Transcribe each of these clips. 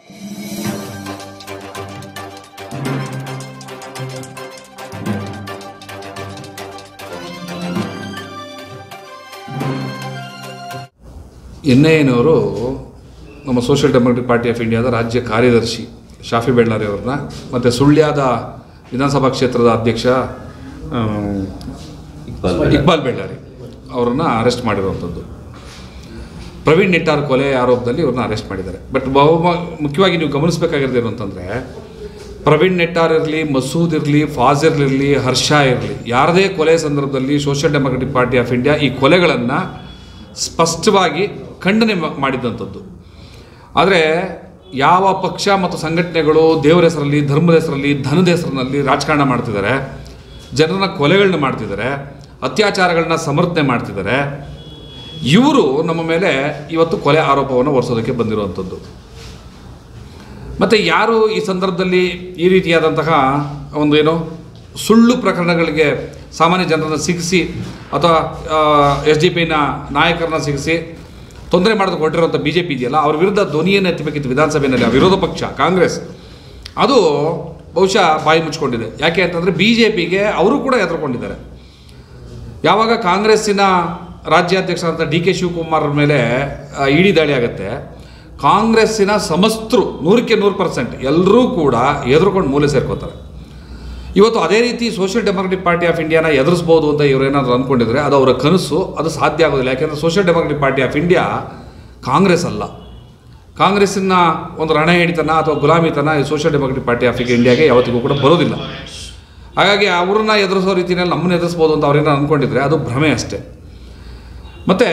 N I ಎನವರು ನಮ್ಮ social democratic party of ಇಂಡಿಯಾದ ರಾಜ್ಯ ಕಾರ್ಯದರ್ಶಿ ಶಾಫಿ ಬೆಳ್ಳಾರಿ ಅವ್ರನ್ನ ಮತ್ತು ಸುಳ್ಯದ ವಿಧಾನಸಭಾ ಕ್ಷೇತ್ರದ ಅಧ್ಯಕ್ಷ ಆಮ್, ಇಕ್ಬಾಲ್ ಬೆಳ್ಳಾರಿ ಅವರನ್ನು ಅರೆಸ್ಟ್ ಮಾಡಿರುವಂಥದ್ದು ಪ್ರವೀಣ್ ನಿಟ್ಟಾರ್ ಕೊಲೆ ಆರೋಪದಲ್ಲಿ ಇವ್ರನ್ನ ಅರೆಸ್ಟ್ ಮಾಡಿದ್ದಾರೆ ಬಟ್ ಬಹು ಮುಖ್ಯವಾಗಿ ನೀವು ಗಮನಿಸಬೇಕಾಗಿರೋದು ಏನು ಅಂತಂದರೆ ಪ್ರವೀಣ್ ನೆಟ್ಟಾರ್ ಇರಲಿ ಮಸೂದ್ ಇರಲಿ ಫಾಜಿರ್ ಇರಲಿ ಹರ್ಷ ಇರಲಿ ಯಾರದೇ ಕೊಲೆ ಸಂದರ್ಭದಲ್ಲಿ social democratic party of India ಈ ಕೊಲೆಗಳನ್ನು ಸ್ಪಷ್ಟವಾಗಿ ಖಂಡನೆ ಮಾ- ಮಾಡಿದಂಥದ್ದು ಆದರೆ ಯಾವ ಪಕ್ಷ ಮತ್ತು ಸಂಘಟನೆಗಳು ದೇವರ ಹೆಸರಲ್ಲಿ ಧರ್ಮದ ಹೆಸರಲ್ಲಿ ಧನದ ಹೆಸರಿನಲ್ಲಿ ರಾಜಕಾರಣ ಮಾಡ್ತಿದ್ದಾರೆ ಜನರನ್ನ ಕೊಲೆಗಳನ್ನ ಮಾಡ್ತಿದ್ದಾರೆ ಅತ್ಯಾಚಾರಗಳನ್ನ ಸಮರ್ಥನೆ ಮಾಡ್ತಿದ್ದಾರೆ ಇವರು ನಮ್ಮ ಮೇಲೆ ಇವತ್ತು ಕೊಲೆ ಆರೋಪವನ್ನು ಹೊರಿಸೋದಕ್ಕೆ ಬಂದಿರುವಂಥದ್ದು ಮತ್ತು ಯಾರು ಈ ಸಂದರ್ಭದಲ್ಲಿ ಈ ರೀತಿಯಾದಂತಹ ಒಂದು ಏನು ಸುಳ್ಳು ಪ್ರಕರಣಗಳಿಗೆ ಸಾಮಾನ್ಯ ಜನರನ್ನು ಸಿಗಿಸಿ ಅಥವಾ ಎಸ್ ಡಿ ಪಿನ ನಾಯಕರನ್ನ ಸಿಗಿಸಿ ತೊಂದರೆ ಮಾಡೋದಕ್ಕೆ ಹೊರಟಿರುವಂಥ ಬಿ ಜೆ ಪಿ ಇದೆಯಲ್ಲ ಅವ್ರ ವಿರುದ್ಧ ಧ್ವನಿಯನ್ನು ಎತ್ತಬೇಕಿತ್ತು ವಿಧಾನಸಭೆಯಲ್ಲಿ ಆ ವಿರೋಧ ಪಕ್ಷ ಕಾಂಗ್ರೆಸ್ ಅದು ಬಹುಶಃ ಬಾಯಿ ಮುಚ್ಕೊಂಡಿದೆ ಯಾಕೆ ಅಂತಂದರೆ ಬಿ ಜೆ ಪಿಗೆ ಅವರು ಕೂಡ ಎದುರುಕೊಂಡಿದ್ದಾರೆ ಯಾವಾಗ ಕಾಂಗ್ರೆಸ್ಸಿನ ರಾಜ್ಯಾಧ್ಯಕ್ಷರಾದಂಥ ಡಿ ಕೆ ಶಿವಕುಮಾರ್ ಮೇಲೆ ಆ, ಇಡಿ ದಾಳಿ ಆಗುತ್ತೆ ಕಾಂಗ್ರೆಸ್ಸಿನ ಸಮಸ್ತರು ನೂರಕ್ಕೆ ನೂರು ಪರ್ಸೆಂಟ್ ಎಲ್ಲರೂ ಕೂಡ ಎದುರುಕೊಂಡು ಮೂಲೆ ಸೇರ್ಕೋತಾರೆ ಇವತ್ತು ಅದೇ ರೀತಿ ಸೋಷಿಯಲ್ ಡೆಮೊಕ್ರೆಟಿಕ್ ಪಾರ್ಟಿ ಆಫ್ ಇಂಡಿಯಾನ ಎದುರಿಸ್ಬೋದು ಅಂತ ಇವರು ಏನಾದರೂ ಅಂದ್ಕೊಂಡಿದ್ರೆ ಅದು ಅವರ ಕನಸು ಅದು ಸಾಧ್ಯ ಆಗೋದಿಲ್ಲ ಯಾಕೆಂದರೆ social democratic party of India Congress ಅಲ್ಲ ಕಾಂಗ್ರೆಸ್ಸಿನ ಒಂದು ರಣ ಹಿಡಿತನ ಅಥವಾ ಗುಲಾಮಿತನ ಈ ಸೋಷಿಯಲ್ ಡೆಮೊಕ್ರೆಟಿಕ್ ಪಾರ್ಟಿ ಆಫ್ ಇಂಡಿಯಾಗೆ ಯಾವತ್ತಿಗೂ ಕೂಡ ಬರೋದಿಲ್ಲ ಹಾಗಾಗಿ ಅವ್ರನ್ನ ಎದುರಿಸೋ ರೀತಿಯಲ್ಲಿ ನಮ್ಮನ್ನ ಎದುರಿಸ್ಬೋದು ಅಂತ ಅವ್ರೇನೋ ಅಂದ್ಕೊಂಡಿದ್ರೆ ಅದು ಭ್ರಮೆ ಅಷ್ಟೇ ಮತ್ತು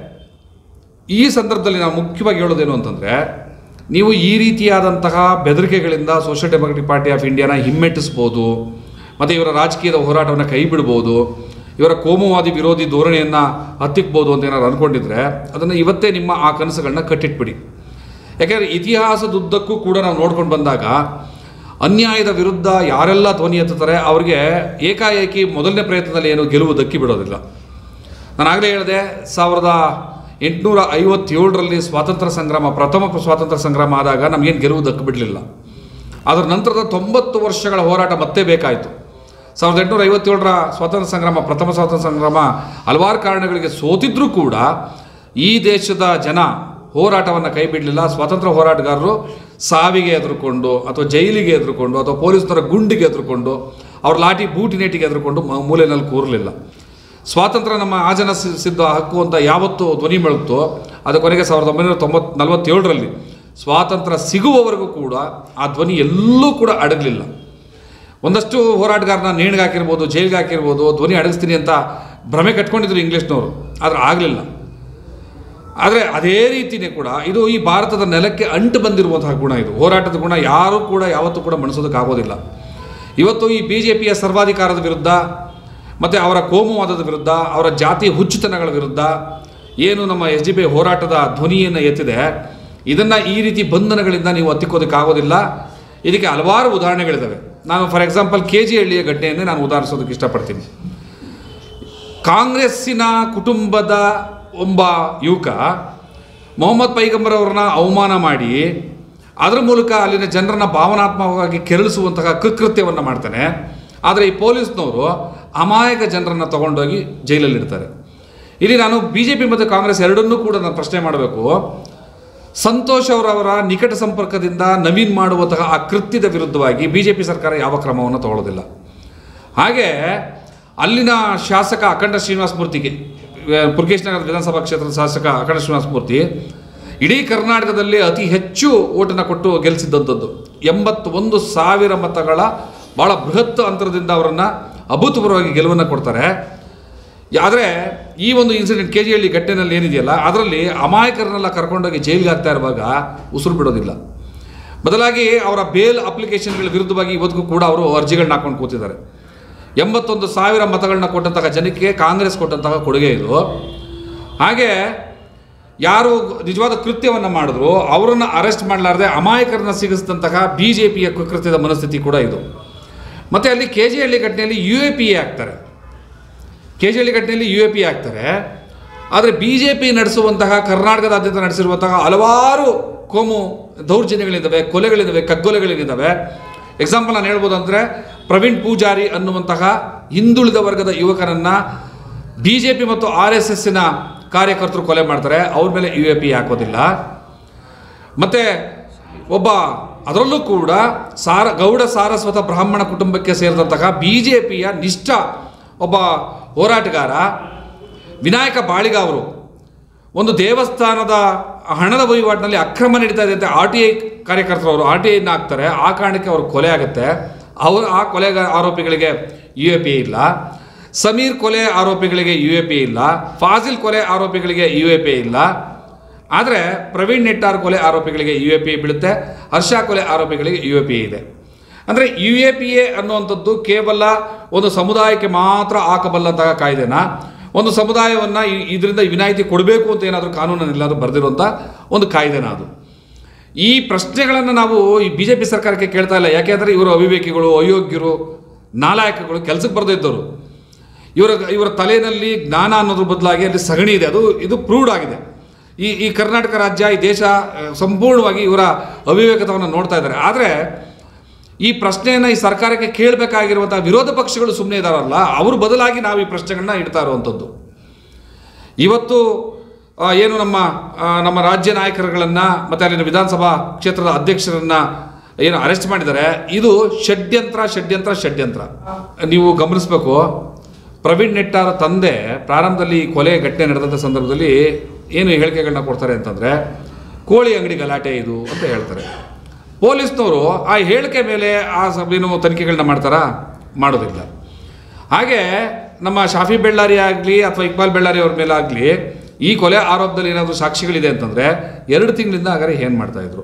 ಈ ಸಂದರ್ಭದಲ್ಲಿ ನಾವು ಮುಖ್ಯವಾಗಿ ಹೇಳೋದೇನು ಅಂತಂದರೆ ನೀವು ಈ ರೀತಿಯಾದಂತಹ ಬೆದರಿಕೆಗಳಿಂದ ಸೋಷಿಯಲ್ ಡೆಮೊಕ್ರೆಟಿಕ್ ಪಾರ್ಟಿ ಆಫ್ ಇಂಡಿಯಾನ ಹಿಮ್ಮೆಟ್ಟಿಸ್ಬೋದು ಮತ್ತು ಇವರ ರಾಜಕೀಯದ ಹೋರಾಟವನ್ನು ಕೈ ಬಿಡ್ಬೋದು ಇವರ ಕೋಮುವಾದಿ ವಿರೋಧಿ ಧೋರಣೆಯನ್ನು ಹತ್ತಿಕ್ಬೋದು ಅಂತ ಏನಾದ್ರು ಅಂದ್ಕೊಂಡಿದ್ರೆ ಅದನ್ನು ಇವತ್ತೇ ನಿಮ್ಮ ಆ ಕನಸುಗಳನ್ನ ಕಟ್ಟಿಟ್ಬಿಡಿ ಯಾಕೆಂದರೆ ಇತಿಹಾಸದುದ್ದಕ್ಕೂ ಕೂಡ ನಾವು ನೋಡ್ಕೊಂಡು ಬಂದಾಗ ಅನ್ಯಾಯದ ವಿರುದ್ಧ ಯಾರೆಲ್ಲ ಧ್ವನಿ ಎತ್ತುತ್ತಾರೆ ಅವರಿಗೆ ಏಕಾಏಕಿ ಮೊದಲನೇ ಪ್ರಯತ್ನದಲ್ಲಿ ಏನು ಗೆಲುವು ದಕ್ಕಿ ಬಿಡೋದಿಲ್ಲ ನಾನು ಆಗಲೇ ಹೇಳಿದೆ ಸಾವಿರದ ಎಂಟುನೂರ ಐವತ್ತೇಳರಲ್ಲಿ ಸ್ವಾತಂತ್ರ್ಯ ಸಂಗ್ರಾಮ ಪ್ರಥಮ ಸ್ವಾತಂತ್ರ್ಯ ಸಂಗ್ರಾಮ ಆದಾಗ ನಮಗೇನು ಗೆಲುವು ದಕ್ಕಿಬಿಡಲಿಲ್ಲ ಅದರ ನಂತರದ ತೊಂಬತ್ತು ವರ್ಷಗಳ ಹೋರಾಟ ಮತ್ತೆ ಬೇಕಾಯಿತು ಸಾವಿರದ ಎಂಟುನೂರ ಐವತ್ತೇಳರ ಸ್ವಾತಂತ್ರ್ಯ ಸಂಗ್ರಾಮ ಪ್ರಥಮ ಸ್ವಾತಂತ್ರ್ಯ ಸಂಗ್ರಾಮ ಹಲವಾರು ಕಾರಣಗಳಿಗೆ ಸೋತಿದ್ರೂ ಕೂಡ ಈ ದೇಶದ ಜನ ಹೋರಾಟವನ್ನು ಕೈ ಬಿಡಲಿಲ್ಲ ಸ್ವಾತಂತ್ರ್ಯ ಹೋರಾಟಗಾರರು ಸಾವಿಗೆ ಎದುರುಕೊಂಡು ಅಥವಾ ಜೈಲಿಗೆ ಎದುರುಕೊಂಡು ಅಥವಾ ಪೊಲೀಸರ ಗುಂಡಿಗೆ ಎದುರುಕೊಂಡು ಅವ್ರ ಲಾಠಿ ಬೂಟಿನೇಟಿಗೆ ಎದುರುಕೊಂಡು ಮ- ಮೂಲೆಯಲ್ಲಿ ಕೂರಲಿಲ್ಲ ಸ್ವಾತಂತ್ರ್ಯ ನಮ್ಮ ಆಜನ ಸಿ- ಸಿದ್ಧ ಹಕ್ಕು ಅಂತ ಯಾವತ್ತು ಧ್ವನಿ ಬೆಳಗ್ತೋ ಅದು ಕೊನೆಗೆ ಸಾವಿರದ ಒಂಬೈನೂರ ತೊಂಬತ್ ನಲವತ್ತೇಳರಲ್ಲಿ ಸ್ವಾತಂತ್ರ್ಯ ಸಿಗುವವರೆಗೂ ಕೂಡ ಆ ಧ್ವನಿ ಎಲ್ಲೂ ಕೂಡ ಅಡಗಲಿಲ್ಲ ಒಂದಷ್ಟು ಹೋರಾಟಗಾರನ ನೇಣಿಗೆ ಹಾಕಿರ್ಬೋದು ಜೈಲಿಗೆ ಹಾಕಿರ್ಬೋದು ಧ್ವನಿ ಅಡಗಿಸ್ತೀನಿ ಅಂತ ಭ್ರಮೆ ಕಟ್ಕೊಂಡಿದ್ರು ಇಂಗ್ಲೀಷ್ನವರು ಆದರೆ ಆಗಲಿಲ್ಲ ಆದರೆ ಅದೇ ರೀತಿಯೇ ಕೂಡ ಇದು ಈ ಭಾರತದ ನೆಲಕ್ಕೆ ಅಂಟು ಬಂದಿರುವಂತಹ ಗುಣ ಇದು ಹೋರಾಟದ ಗುಣ ಯಾರೂ ಕೂಡ ಯಾವತ್ತೂ ಕೂಡ ಮಣಿಸೋದಕ್ಕಾಗೋದಿಲ್ಲ ಇವತ್ತು ಈ ಬಿ ಜೆ ಪಿಯ ಸರ್ವಾಧಿಕಾರದ ವಿರುದ್ಧ ಮತ್ತು ಅವರ ಕೋಮುವಾದದ ವಿರುದ್ಧ ಅವರ ಜಾತಿ ಹುಚ್ಚುತನಗಳ ವಿರುದ್ಧ ಏನು ನಮ್ಮ ಎಸ್ ಡಿ ಪಿ ಹೋರಾಟದ ಧ್ವನಿಯನ್ನು ಎತ್ತಿದೆ ಇದನ್ನು ಈ ರೀತಿ ಬಂಧನಗಳಿಂದ ನೀವು ಹತ್ತಿಕ್ಕೋದಕ್ಕಾಗೋದಿಲ್ಲ ಇದಕ್ಕೆ ಹಲವಾರು ಉದಾಹರಣೆಗಳಿದ್ದಾವೆ ನಾನು ಫಾರ್ ಎಕ್ಸಾಂಪಲ್ ಕೆ ಜಿ ಹಳ್ಳಿಯ ಘಟನೆಯನ್ನೇ ನಾನು ಉದಾಹರಿಸೋದಕ್ಕೆ ಇಷ್ಟಪಡ್ತೀನಿ ಕಾಂಗ್ರೆಸ್ಸಿನ ಕುಟುಂಬದ ಒಬ್ಬ ಯುವಕ ಮೊಹಮ್ಮದ್ ಪೈಗಂಬರ್ ಅವ್ರನ್ನ ಅವಮಾನ ಮಾಡಿ ಅದರ ಮೂಲಕ ಅಲ್ಲಿನ ಜನರನ್ನ ಭಾವನಾತ್ಮಕವಾಗಿ ಕೆರಳಿಸುವಂತಹ ಕೃತ್ಯವನ್ನು ಮಾಡ್ತಾನೆ ಆದರೆ ಈ ಪೊಲೀಸ್ನವರು ಅಮಾಯಕ ಜನರನ್ನು ತಗೊಂಡೋಗಿ ಜೈಲಲ್ಲಿ ಇಡ್ತಾರೆ ಇಲ್ಲಿ ನಾನು ಬಿ ಜೆ ಪಿ ಮತ್ತು ಕಾಂಗ್ರೆಸ್ ಎರಡನ್ನೂ ಕೂಡ ನಾನು ಪ್ರಶ್ನೆ ಮಾಡಬೇಕು ಸಂತೋಷ್ ಅವರವರ ನಿಕಟ ಸಂಪರ್ಕದಿಂದ ನವೀನ್ ಮಾಡುವಂತಹ ಆ ಕೃತ್ಯದ ವಿರುದ್ಧವಾಗಿ ಬಿ ಜೆ ಪಿ ಸರ್ಕಾರ ಯಾವ ಕ್ರಮವನ್ನು ತಗೊಳ್ಳೋದಿಲ್ಲ ಹಾಗೆ ಅಲ್ಲಿನ ಶಾಸಕ ಅಖಂಡ ಶ್ರೀನಿವಾಸ ಮೂರ್ತಿಗೆ ವ- ಪುರ್ಕೇಶ್ ನಗರ ವಿಧಾನಸಭಾ ಕ್ಷೇತ್ರದ ಶಾಸಕ ಅಖಂಡ ಶ್ರೀನಿವಾಸ ಮೂರ್ತಿ ಇಡೀ ಕರ್ನಾಟಕದಲ್ಲಿ ಅತಿ ಹೆಚ್ಚು ಓಟನ್ನು ಕೊಟ್ಟು ಗೆಲ್ಲಿಸಿದ್ದಂಥದ್ದು ಎಂಬತ್ತೊಂದು ಸಾವಿರ ಮತಗಳ ಭಾಳ ಬೃಹತ್ ಅಂತರದಿಂದ ಅವರನ್ನು ಅಭೂತಪೂರ್ವವಾಗಿ ಗೆಲುವನ್ನು ಕೊಡ್ತಾರೆ ಆದರೆ ಈ ಒಂದು ಇನ್ಸಿಡೆಂಟ್ ಕೆ ಜಿ ಹಳ್ಳಿ ಘಟನೆಯಲ್ಲಿ ಏನಿದೆಯಲ್ಲ ಅದರಲ್ಲಿ ಅಮಾಯಕರನ್ನೆಲ್ಲ ಕರ್ಕೊಂಡೋಗಿ ಜೈಲಿಗೆ ಹಾಕ್ತಾ ಇರುವಾಗ ಉಸಿರು ಬಿಡೋದಿಲ್ಲ ಬದಲಾಗಿ ಅವರ ಬೇಲ್ ಅಪ್ಲಿಕೇಶನ್ಗಳ ವಿರುದ್ಧವಾಗಿ ಇವತ್ತಿಗೂ ಕೂಡ ಅವರು ಅರ್ಜಿಗಳನ್ನ ಹಾಕೊಂಡು ಕೂತಿದ್ದಾರೆ ಎಂಬತ್ತೊಂದು ಸಾವಿರ ಮತಗಳನ್ನ ಕೊಟ್ಟಂತಹ ಜನಕ್ಕೆ ಕಾಂಗ್ರೆಸ್ ಕೊಟ್ಟಂತಹ ಕೊಡುಗೆ ಇದು ಹಾಗೆ ಯಾರು ನಿಜವಾದ ಕೃತ್ಯವನ್ನು ಮಾಡಿದ್ರು ಅವರನ್ನು ಅರೆಸ್ಟ್ ಮಾಡಲಾರದೆ ಅಮಾಯಕರನ್ನ ಸಿಗಿಸಿದಂತಹ ಬಿ ಜೆ ಪಿಯ ಕೃತ್ಯದ ಮನಸ್ಥಿತಿ ಕೂಡ ಇದು ಮತ್ತು ಅಲ್ಲಿ ಕೆ ಜಿ ಹಳ್ಳಿ ಘಟನೆಯಲ್ಲಿ ಯು ಎ ಪಿ ಎ ಆಗ್ತಾರೆ ಕೆ ಜಿ ಹಳ್ಳಿ ಘಟನೆಯಲ್ಲಿ ಯು ಎ ಪಿ ಆಗ್ತಾರೆ ಆದರೆ ಬಿ ಜೆ ಪಿ ನಡೆಸುವಂತಹ ಕರ್ನಾಟಕದಾದ್ಯಂತ ನಡೆಸಿರುವಂತಹ ಹಲವಾರು ಕೋಮು ದೌರ್ಜನ್ಯಗಳಿದ್ದಾವೆ ಕೊಲೆಗಳಿದ್ದಾವೆ ಕಗ್ಗೊಲೆಗಳಿದ್ದಾವೆ ಎಕ್ಸಾಂಪಲ್ ನಾನು ಹೇಳ್ಬೋದು ಅಂದರೆ ಪ್ರವೀಣ್ ಪೂಜಾರಿ ಅನ್ನುವಂತಹ ಹಿಂದುಳಿದ ವರ್ಗದ ಯುವಕರನ್ನು ಬಿ ಜೆ ಪಿ ಮತ್ತು ಆರ್ ಎಸ್ ಎಸ್ಸಿನ ಕಾರ್ಯಕರ್ತರು ಕೊಲೆ ಮಾಡ್ತಾರೆ ಅವ್ರ ಮೇಲೆ ಯು ಎ ಪಿ ಹಾಕೋದಿಲ್ಲ ಮತ್ತು ಒಬ್ಬ ಅದರಲ್ಲೂ ಕೂಡ ಸಾರ ಗೌಡ ಸಾರಸ್ವತ ಬ್ರಾಹ್ಮಣ ಕುಟುಂಬಕ್ಕೆ ಸೇರಿದಂತಹ ಬಿ ಜೆ ಪಿಯ ನಿಷ್ಠ ಒಬ್ಬ ಹೋರಾಟಗಾರ ವಿನಾಯಕ ಬಾಳಿಗ ಅವರು ಒಂದು ದೇವಸ್ಥಾನದ ಹಣದ ವಹಿವಾಟಿನಲ್ಲಿ ಅಕ್ರಮ ನಡೀತಾ ಇದೆ ಅಂತ ಆರ್ ಟಿ ಐ ಕಾರ್ಯಕರ್ತರು ಅವರು ಆರ್ ಟಿ ಐನ ಹಾಕ್ತಾರೆ ಆ ಕಾರಣಕ್ಕೆ ಅವರು ಕೊಲೆ ಆಗುತ್ತೆ ಅವರು ಆ ಕೊಲೆ ಆರೋಪಿಗಳಿಗೆ ಯು ಎ ಪಿ ಇಲ್ಲ ಸಮೀರ್ ಕೊಲೆ ಆರೋಪಿಗಳಿಗೆ ಯು ಎ ಪಿ ಇಲ್ಲ ಫಾಜಿಲ್ ಕೊಲೆ ಆರೋಪಿಗಳಿಗೆ ಯು ಎ ಪಿ ಇಲ್ಲ ಆದರೆ ಪ್ರವೀಣ್ ನೆಟ್ಟಾರ್ ಕೊಲೆ ಆರೋಪಿಗಳಿಗೆ ಯು ಎ ಪಿ ಬೀಳುತ್ತೆ ಹರ್ಷ ಕೊಲೆ ಆರೋಪಿಗಳಿಗೆ ಯು ಎ ಪಿ ಇದೆ ಅಂದರೆ ಯು ಎ ಪಿ ಎ ಅನ್ನುವಂಥದ್ದು ಕೇವಲ ಒಂದು ಸಮುದಾಯಕ್ಕೆ ಮಾತ್ರ ಹಾಕಬಲ್ಲಂತಹ ಕಾಯ್ದೆನ ಒಂದು ಸಮುದಾಯವನ್ನು ಇದರಿಂದ ವಿನಾಯಿತಿ ಕೊಡಬೇಕು ಅಂತ ಏನಾದರೂ ಕಾನೂನಲ್ಲಾದರೂ ಬರೆದಿರುವಂಥ ಒಂದು ಕಾಯ್ದೆನ ಅದು ಈ ಪ್ರಶ್ನೆಗಳನ್ನು ನಾವು ಈ ಬಿ ಜೆ ಪಿ ಸರ್ಕಾರಕ್ಕೆ ಕೇಳ್ತಾ ಇಲ್ಲ ಯಾಕೆಂದರೆ ಇವರು ಅವಿವೇಕಿಗಳು ಅಯೋಗ್ಯರು ನಾಲಾಯಕಗಳು ಕೆಲಸಕ್ಕೆ ಬರದೇ ಇದ್ದವರು ಇವರ ಇವರ ತಲೆಯಲ್ಲಿ ಜ್ಞಾನ ಅನ್ನೋದ್ರ ಬದಲಾಗಿ ಅಲ್ಲಿ ಸಗಣಿ ಇದೆ ಅದು ಇದು ಪ್ರೂವ್ಡ್ ಆಗಿದೆ ಈ ಈ ಕರ್ನಾಟಕ ರಾಜ್ಯ ಈ ದೇಶ ಆ, ಸಂಪೂರ್ಣವಾಗಿ ಇವರ ಅವಿವೇಕತವನ್ನು ನೋಡ್ತಾ ಇದ್ದಾರೆ ಆದರೆ ಈ ಪ್ರಶ್ನೆಯನ್ನು ಈ ಸರ್ಕಾರಕ್ಕೆ ಕೇಳಬೇಕಾಗಿರುವಂಥ ವಿರೋಧ ಪಕ್ಷಗಳು ಸುಮ್ಮನೆ ಇದ್ದಾರಲ್ಲ ಅವರು ಬದಲಾಗಿ ನಾವು ಈ ಪ್ರಶ್ನೆಗಳನ್ನ ಇಡ್ತಾ ಇರುವಂಥದ್ದು ಇವತ್ತು ಆ, ಏನು ನಮ್ಮ ಆ, ನಮ್ಮ ರಾಜ್ಯ ನಾಯಕರುಗಳನ್ನು ಮತ್ತು ಅಲ್ಲಿನ ವಿಧಾನಸಭಾ ಕ್ಷೇತ್ರದ ಅಧ್ಯಕ್ಷರನ್ನು ಏನು ಅರೆಸ್ಟ್ ಮಾಡಿದ್ದಾರೆ ಇದು ಷಡ್ಯಂತ್ರ ಷಡ್ಯಂತ್ರ ಷಡ್ಯಂತ್ರ ನೀವು ಗಮನಿಸಬೇಕು ಪ್ರವೀಣ್ ನೆಟ್ಟಾರ ತಂದೆ ಪ್ರಾರಂಭದಲ್ಲಿ ಈ ಕೊಲೆ ಘಟನೆ ನಡೆದಂಥ ಸಂದರ್ಭದಲ್ಲಿ ಏನು ಹೇಳಿಕೆಗಳನ್ನ ಕೊಡ್ತಾರೆ ಅಂತಂದರೆ ಕೋಳಿ ಅಂಗಡಿ ಗಲಾಟೆ ಇದು ಅಂತ ಹೇಳ್ತಾರೆ ಪೊಲೀಸ್ನವರು ಆ ಹೇಳಿಕೆ ಮೇಲೆ ಆ ಸ- ಏನು ತನಿಖೆಗಳನ್ನ ಮಾಡ್ತಾರಾ ಮಾಡೋದಿಲ್ಲ ಹಾಗೆ ನಮ್ಮ ಶಾಫಿ ಬೆಳ್ಳಾರಿ ಆಗಲಿ ಅಥವಾ ಇಕ್ಬಾಲ್ ಬೆಳ್ಳಾರಿ ಅವ್ರ ಮೇಲೆ ಆಗಲಿ ಈ ಕೊಲೆ ಆರೋಪದಲ್ಲಿ ಏನಾದರೂ ಸಾಕ್ಷಿಗಳಿದೆ ಅಂತಂದರೆ ಎರಡು ತಿಂಗಳಿಂದ ಹಾಗಾದ್ರೆ ಏನು ಮಾಡ್ತಾಯಿದ್ರು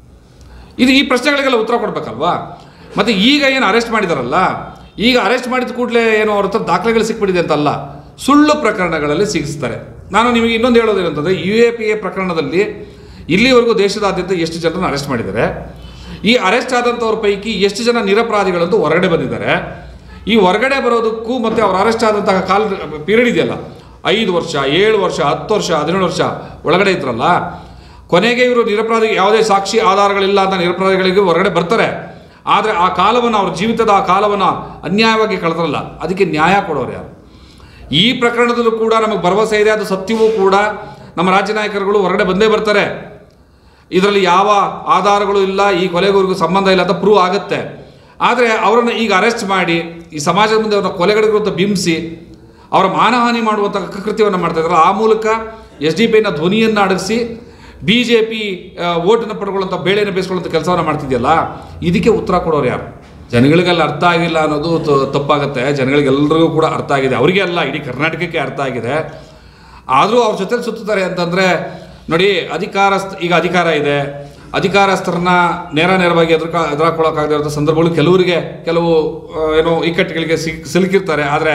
ಇದು ಈ ಪ್ರಶ್ನೆಗಳಿಗೆಲ್ಲ ಉತ್ತರ ಕೊಡಬೇಕಲ್ವಾ ಮತ್ತು ಈಗ ಏನು ಅರೆಸ್ಟ್ ಮಾಡಿದಾರಲ್ಲ ಈಗ ಅರೆಸ್ಟ್ ಮಾಡಿದ ಕೂಡಲೇ ಏನು ಅವ್ರ ಹತ್ರ ದಾಖಲೆಗಳು ಸಿಕ್ಬಿಟ್ಟಿದೆ ಅಂತಲ್ಲ ಸುಳ್ಳು ಪ್ರಕರಣಗಳಲ್ಲಿ ಸಿಗಿಸ್ತಾರೆ ನಾನು ನಿಮಗೆ ಇನ್ನೊಂದು ಹೇಳೋದು ಅಂತಂದರೆ ಯು ಎ ಪಿ ಎ ಪ್ರಕರಣದಲ್ಲಿ ಇಲ್ಲಿವರೆಗೂ ದೇಶದಾದ್ಯಂತ ಎಷ್ಟು ಜನರನ್ನು ಅರೆಸ್ಟ್ ಮಾಡಿದ್ದಾರೆ ಈ ಅರೆಸ್ಟ್ ಆದಂಥವ್ರ ಪೈಕಿ ಎಷ್ಟು ಜನ ನಿರಪರಾಧಿಗಳಂತೂ ಹೊರಗಡೆ ಬಂದಿದ್ದಾರೆ ಈ ಹೊರಗಡೆ ಬರೋದಕ್ಕೂ ಮತ್ತು ಅವ್ರು ಅರೆಸ್ಟ್ ಆದಂತಹ ಕಾಲ ಪೀರಿಯಡ್ ಇದೆಯಲ್ಲ ಐದು ವರ್ಷ ಏಳು ವರ್ಷ ಹತ್ತು ವರ್ಷ ಹದಿನೇಳು ವರ್ಷ ಒಳಗಡೆ ಇದ್ರಲ್ಲ ಕೊನೆಗೆ ಇವರು ನಿರಪರಾಧಿ ಯಾವುದೇ ಸಾಕ್ಷಿ ಆಧಾರಗಳಿಲ್ಲ ಅಂತ ನಿರಪರಾಧಿಗಳಿಗೆ ಹೊರಗಡೆ ಬರ್ತಾರೆ ಆದರೆ ಆ ಕಾಲವನ್ನು ಅವ್ರ ಜೀವಿತದ ಆ ಕಾಲವನ್ನು ಅನ್ಯಾಯವಾಗಿ ಕಳೆದ್ರಲ್ಲ ಅದಕ್ಕೆ ನ್ಯಾಯ ಕೊಡೋರು ಯಾರು ಈ ಪ್ರಕರಣದಲ್ಲೂ ಕೂಡ ನಮಗೆ ಭರವಸೆ ಇದೆ ಅದು ಸತ್ಯವೂ ಕೂಡ ನಮ್ಮ ರಾಜ್ಯ ನಾಯಕರುಗಳು ಹೊರಗಡೆ ಬಂದೇ ಬರ್ತಾರೆ ಇದರಲ್ಲಿ ಯಾವ ಆಧಾರಗಳು ಇಲ್ಲ ಈ ಕೊಲೆಗೂ ಸಂಬಂಧ ಇಲ್ಲ ಅಂತ ಪ್ರೂವ್ ಆಗುತ್ತೆ ಆದರೆ ಅವರನ್ನು ಈಗ ಅರೆಸ್ಟ್ ಮಾಡಿ ಈ ಸಮಾಜದ ಮುಂದೆ ಅವರ ಕೊಲೆಗಳಿರುವಂಥ ಬಿಂಬಿಸಿ ಅವರ ಮಾನಹಾನಿ ಮಾಡುವಂಥ ಕೃತ್ಯವನ್ನು ಮಾಡ್ತಾ ಇದ್ದಾರೆ ಆ ಮೂಲಕ ಎಸ್ ಡಿ ಪಿನ ಧ್ವನಿಯನ್ನು ಅಡಗಿಸಿ ಬಿ ಜೆ ಪಿ ಓಟನ್ನು ಪಡ್ಕೊಳ್ಳುವಂಥ ಬೇಳೆಯನ್ನು ಬೇಯಿಸ್ಕೊಳ್ಳುವಂಥ ಕೆಲಸವನ್ನು ಮಾಡ್ತಿದೆಯಲ್ಲ ಇದಕ್ಕೆ ಉತ್ತರ ಕೊಡೋರು ಯಾರು ಜನಗಳಿಗೆಲ್ಲ ಅರ್ಥ ಆಗಿಲ್ಲ ಅನ್ನೋದು ತ- ತಪ್ಪಾಗುತ್ತೆ ಜನಗಳಿಗೆಲ್ಲರಿಗೂ ಕೂಡ ಅರ್ಥ ಆಗಿದೆ ಅವರಿಗೆ ಅಲ್ಲ ಇಡೀ ಕರ್ನಾಟಕಕ್ಕೆ ಅರ್ಥ ಆಗಿದೆ ಆದರೂ ಅವ್ರ ಜೊತೆ ಸುತ್ತುತ್ತಾರೆ ಅಂತಂದರೆ ನೋಡಿ ಅಧಿಕಾರ ಈಗ ಅಧಿಕಾರ ಇದೆ ಅಧಿಕಾರಸ್ಥರನ್ನ ನೇರ ನೇರವಾಗಿ ಎದುರ್ಕ ಎದುರಾಕೊಳ್ಳೋಕ್ಕಾಗದೇ ಇರೋ ಸಂದರ್ಭಗಳು ಕೆಲವರಿಗೆ ಕೆಲವು ಆ, ಏನೋ ಇಕ್ಕಟ್ಟುಗಳಿಗೆ ಸಿಕ್ ಸಿಲುಕಿರ್ತಾರೆ ಆದರೆ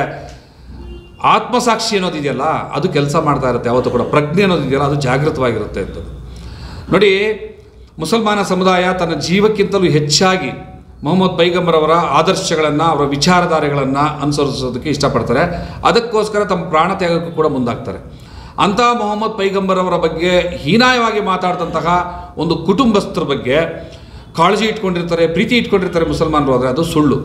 ಆತ್ಮಸಾಕ್ಷಿ ಅನ್ನೋದಿದೆಯಲ್ಲ ಅದು ಕೆಲಸ ಮಾಡ್ತಾ ಇರುತ್ತೆ ಯಾವತ್ತೂ ಕೂಡ ಪ್ರಜ್ಞೆ ಅನ್ನೋದಿದೆಯಲ್ಲ ಅದು ಜಾಗೃತವಾಗಿರುತ್ತೆ ಅಂತದ್ದು ನೋಡಿ ಮುಸಲ್ಮಾನ ಸಮುದಾಯ ತನ್ನ ಜೀವಕ್ಕಿಂತಲೂ ಹೆಚ್ಚಾಗಿ ಮೊಹಮ್ಮದ್ ಪೈಗಂಬರ್ ಅವರ ಆದರ್ಶಗಳನ್ನು ಅವರ ವಿಚಾರಧಾರೆಗಳನ್ನು ಅನುಸರಿಸೋದಕ್ಕೆ ಇಷ್ಟಪಡ್ತಾರೆ ಅದಕ್ಕೋಸ್ಕರ ತಮ್ಮ ಪ್ರಾಣ ತ್ಯಾಗಕ್ಕೂ ಕೂಡ ಮುಂದಾಗ್ತಾರೆ ಅಂಥ ಮೊಹಮ್ಮದ್ ಪೈಗಂಬರ್ ಅವರ ಬಗ್ಗೆ ಹೀನಾಯವಾಗಿ ಮಾತಾಡಿದಂತಹ ಒಂದು ಕುಟುಂಬಸ್ಥರ ಬಗ್ಗೆ ಕಾಳಜಿ ಇಟ್ಕೊಂಡಿರ್ತಾರೆ ಪ್ರೀತಿ ಇಟ್ಕೊಂಡಿರ್ತಾರೆ ಮುಸಲ್ಮಾನರು ಆದರೆ ಅದು ಸುಳ್ಳು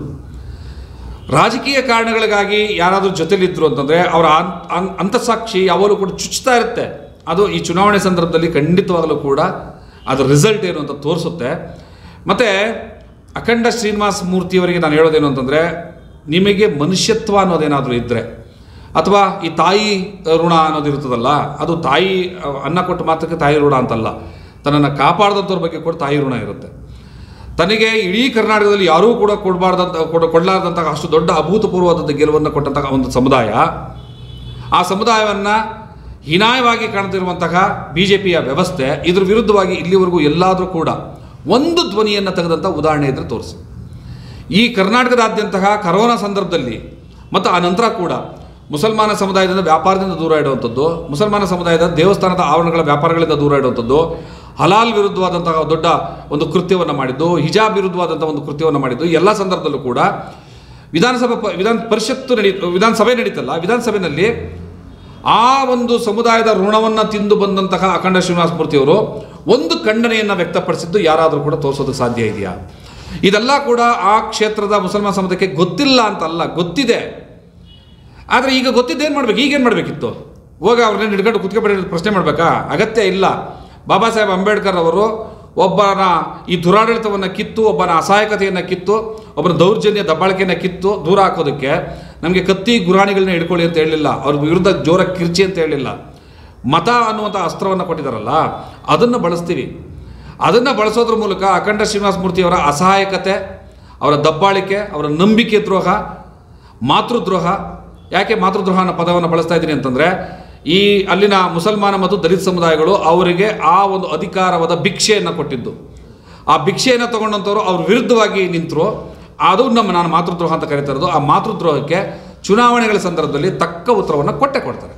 ರಾಜಕೀಯ ಕಾರಣಗಳಿಗಾಗಿ ಯಾರಾದರೂ ಜೊತೆಲಿದ್ರು ಅಂತಂದರೆ ಅವರ ಅನ್- ಅನ್- ಅಂತಃಸಾಕ್ಷಿ ಯಾವಾಗಲೂ ಕೂಡ ಚುಚ್ಚುತ್ತಾ ಇರುತ್ತೆ ಅದು ಈ ಚುನಾವಣೆ ಸಂದರ್ಭದಲ್ಲಿ ಖಂಡಿತವಾಗಲೂ ಕೂಡ ಅದರ ರಿಸಲ್ಟ್ ಏನು ಅಂತ ತೋರಿಸುತ್ತೆ ಮತ್ತು ಅಖಂಡ ಶ್ರೀನಿವಾಸ ಮೂರ್ತಿಯವರಿಗೆ ನಾನು ಹೇಳೋದೇನು ಅಂತಂದರೆ ನಿಮಗೆ ಮನುಷ್ಯತ್ವ ಅನ್ನೋದೇನಾದರೂ ಇದ್ದರೆ ಅಥವಾ ಈ ತಾಯಿ ಋಣ ಅನ್ನೋದು ಇರ್ತದಲ್ಲ ಅದು ತಾಯಿ ಅಹ್, ಅನ್ನ ಕೊಟ್ಟು ಮಾತ್ರಕ್ಕೆ ತಾಯಿ ಋಣ ಅಂತಲ್ಲ ತನ್ನನ್ನು ಕಾಪಾಡಿದಂಥವ್ರ ಬಗ್ಗೆ ಕೂಡ ತಾಯಿ ಋಣ ಇರುತ್ತೆ ತನಗೆ ಇಡೀ ಕರ್ನಾಟಕದಲ್ಲಿ ಯಾರೂ ಕೂಡ ಕೊಡಬಾರ್ದಂತ ಕೊಡ ಕೊಡಲಾರ್ದಂತಹ ಅಷ್ಟು ದೊಡ್ಡ ಅಭೂತಪೂರ್ವವಾದಂಥ ಗೆಲುವನ್ನು ಕೊಟ್ಟಂತಹ ಒಂದು ಸಮುದಾಯ ಆ ಸಮುದಾಯವನ್ನು ಹೀನಾಯವಾಗಿ ಕಾಣ್ತಿರುವಂತಹ ಬಿ ಜೆ ಪಿಯ ವ್ಯವಸ್ಥೆ ಇದ್ರ ವಿರುದ್ಧವಾಗಿ ಇಲ್ಲಿವರೆಗೂ ಎಲ್ಲಾದರೂ ಕೂಡ ಒಂದು ಧ್ವನಿಯನ್ನು ತೆಗೆದಂಥ ಉದಾಹರಣೆ ಇದ್ದರೆ ತೋರಿಸಿ ಈ ಕರ್ನಾಟಕದಾದ್ಯಂತಹ ಕರೋನಾ ಸಂದರ್ಭದಲ್ಲಿ ಮತ್ತು ಆ ನಂತರ ಕೂಡ ಮುಸಲ್ಮಾನ ಸಮುದಾಯದಿಂದ ವ್ಯಾಪಾರದಿಂದ ದೂರ ಇಡುವಂಥದ್ದು ಮುಸಲ್ಮಾನ ಸಮುದಾಯದ ದೇವಸ್ಥಾನದ ಆವರಣಗಳ ವ್ಯಾಪಾರಗಳಿಂದ ದೂರ ಇಡುವಂಥದ್ದು ಹಲಾಲ್ ವಿರುದ್ಧವಾದಂತಹ ದೊಡ್ಡ ಒಂದು ಕೃತ್ಯವನ್ನು ಮಾಡಿದ್ದು ಹಿಜಾಬ್ ವಿರುದ್ಧವಾದಂಥ ಒಂದು ಕೃತ್ಯವನ್ನು ಮಾಡಿದ್ದು ಎಲ್ಲ ಸಂದರ್ಭದಲ್ಲೂ ಕೂಡ ವಿಧಾನಸಭಾ ಪ- ವಿಧಾನ ಪರಿಷತ್ತು ನಡೀ ವಿಧಾನಸಭೆ ನಡೀತಲ್ಲ ವಿಧಾನಸಭೆಯಲ್ಲಿ ಆ ಒಂದು ಸಮುದಾಯದ ಋಣವನ್ನು ತಿಂದು ಬಂದಂತಹ ಅಖಂಡ ಶ್ರೀನಿವಾಸ ಮೂರ್ತಿಯವರು ಒಂದು ಖಂಡನೆಯನ್ನು ವ್ಯಕ್ತಪಡಿಸಿದ್ದು ಯಾರಾದರೂ ಕೂಡ ತೋರಿಸೋದಕ್ಕೆ ಸಾಧ್ಯ ಇದೆಯಾ ಇದೆಲ್ಲ ಕೂಡ ಆ ಕ್ಷೇತ್ರದ ಮುಸಲ್ಮಾನ್ ಸಮುದಾಯಕ್ಕೆ ಗೊತ್ತಿಲ್ಲ ಅಂತಲ್ಲ ಗೊತ್ತಿದೆ ಆದರೆ ಈಗ ಗೊತ್ತಿದ್ದೇನು ಮಾಡ್ಬೇಕು ಈಗೇನು ಮಾಡಬೇಕಿತ್ತು ಹೋಗ ಅವ್ರನ್ನ ಹಿಡ್ಕೊಂಡು ಕುತ್ಕೊಬೇಡಿ ಪ್ರಶ್ನೆ ಮಾಡಬೇಕಾ ಅಗತ್ಯ ಇಲ್ಲ ಬಾಬಾ ಸಾಹೇಬ್ ಅಂಬೇಡ್ಕರ್ ಅವರು ಒಬ್ಬನ ಈ ದುರಾಡಳಿತವನ್ನು ಕಿತ್ತು ಒಬ್ಬನ ಅಸಹಾಯಕತೆಯನ್ನು ಕಿತ್ತು ಒಬ್ಬನ ದೌರ್ಜನ್ಯ ದಬ್ಬಾಳಿಕೆಯನ್ನು ಕಿತ್ತು ದೂರ ಹಾಕೋದಕ್ಕೆ ನಮಗೆ ಕತ್ತಿ ಗುರಾಣಿಗಳನ್ನ ಹಿಡ್ಕೊಳ್ಳಿ ಅಂತ ಹೇಳಲಿಲ್ಲ ಅವ್ರ ವಿರುದ್ಧ ಜೋರ ಕಿರ್ಚಿ ಅಂತ ಹೇಳಲಿಲ್ಲ ಮತ ಅನ್ನುವಂಥ ಅಸ್ತ್ರವನ್ನು ಕೊಟ್ಟಿದ್ದಾರಲ್ಲ ಅದನ್ನು ಬಳಸ್ತೀವಿ ಅದನ್ನು ಬಳಸೋದ್ರ ಮೂಲಕ ಅಖಂಡ ಶ್ರೀನಿವಾಸ ಮೂರ್ತಿಯವರ ಅಸಹಾಯಕತೆ ಅವರ ದಬ್ಬಾಳಿಕೆ ಅವರ ನಂಬಿಕೆ ದ್ರೋಹ ಮಾತೃದ್ರೋಹ ಯಾಕೆ ಮಾತೃದ್ರೋಹ ಅನ್ನೋ ಪದವನ್ನು ಬಳಸ್ತಾ ಇದ್ದೀನಿ ಅಂತಂದರೆ ಈ ಅಲ್ಲಿನ ಮುಸಲ್ಮಾನ ಮತ್ತು ದಲಿತ ಸಮುದಾಯಗಳು ಅವರಿಗೆ ಆ ಒಂದು ಅಧಿಕಾರವಾದ ಭಿಕ್ಷೆಯನ್ನು ಕೊಟ್ಟಿದ್ದು ಆ ಭಿಕ್ಷೆಯನ್ನು ತಗೊಂಡಂಥವ್ರು ಅವ್ರ ವಿರುದ್ಧವಾಗಿ ನಿಂತರು ಅದು ನಮ್ಮ ನಾನು ಮಾತೃದ್ರೋಹ ಅಂತ ಕರಿತಾ ಇರೋದು ಆ ಮಾತೃದ್ರೋಹಕ್ಕೆ ಚುನಾವಣೆಗಳ ಸಂದರ್ಭದಲ್ಲಿ ತಕ್ಕ ಉತ್ತರವನ್ನು ಕೊಟ್ಟೆ ಕೊಡ್ತಾರೆ